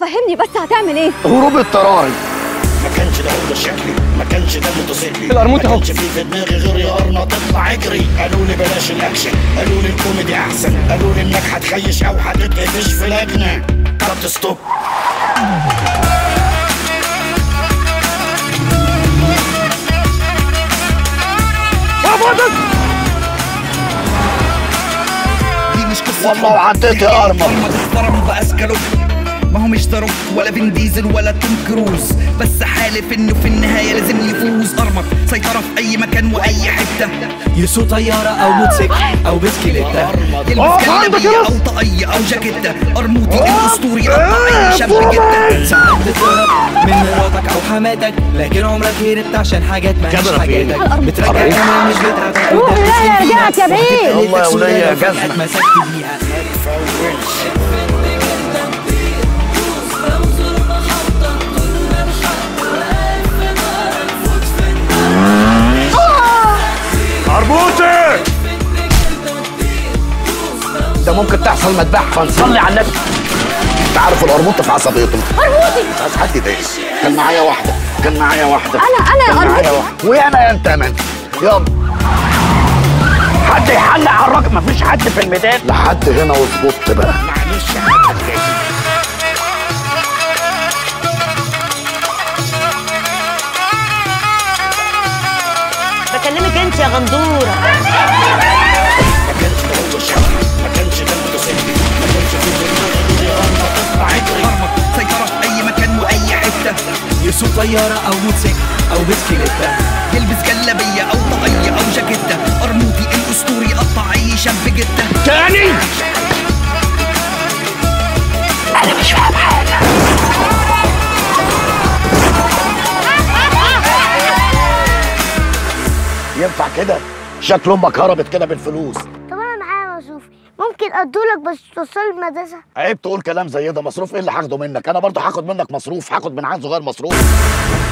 فهمني بس هتعمل ايه هروب اضطراري ما كانش ده هو شكلي ما كانش ده موتوسيكلي القرموط ما اهو. كانش في في دماغي غير يا ارنا تطلع اجري قالوا لي بلاش الاكشن قالوا لي الكوميدي احسن قالوا لي انك هتخيش او هتتقفش في لجنه كات ستوب دي مش قصة والله وعديت يا أرمر. ما تحترم بأسكالوب ما هو مش ذا ولا فين ديزل ولا توم كروز بس حالف انه في النهاية لازم يفوز ارمر سيطرة في اي مكان واي حتة يسوق طيارة أو موتوسيكل أو بسكليتة يلبس جلابية او طاقية او جاكيتة ارموطي الاسطوري قطع اي شاب جدا ساعات بتهرب من مراتك أو حماتك لكن عمرك هربت عشان حاجات ما كاميرا فين؟ حاجاتك بترجع كمان مش بتاعتك روح وانت لا بتسلم فيها. رجعت يا بيه. واحد والله يا قالت لك ولية يا سودان وفجأة جزمة. اتمسكت بيها مربوطي ده ممكن تحصل مذبحة فنصلي على النبي انت عارف القرموطة في عصبيته مربوطي مش عايز حد يضايقني كان معايا واحدة كان معايا واحدة أنا- أنا كان معايا قرموطي. واحدة وانا يا انت يا مان يلا حد يحلق على الراجل مفيش حد في الميدان لحد هنا واظبط بقى معلش انا حكيت بكلمك انت يا غندوره ما كانش ده هو شكلي ما كانش ده موتوسيكلي ما كانش في في دماغي غير يا ارنا تطلع اجري ارمر سيطرة في اي مكان واي حتة يسوق طيارة أو موتوسيكل أو بسكليتة يلبس جلابية او طاقية او جاكيتة ارموطي الاسطوري قطع اي شاب جدا تاني ينفع كده شكل امك هربت كده بالفلوس طب انا معايا مصروف ممكن ادولك بس توصل المدرسه عيب تقول كلام زي ده مصروف ايه اللي هاخده منك انا برضه هاخد منك مصروف هاخد من عيل صغير مصروف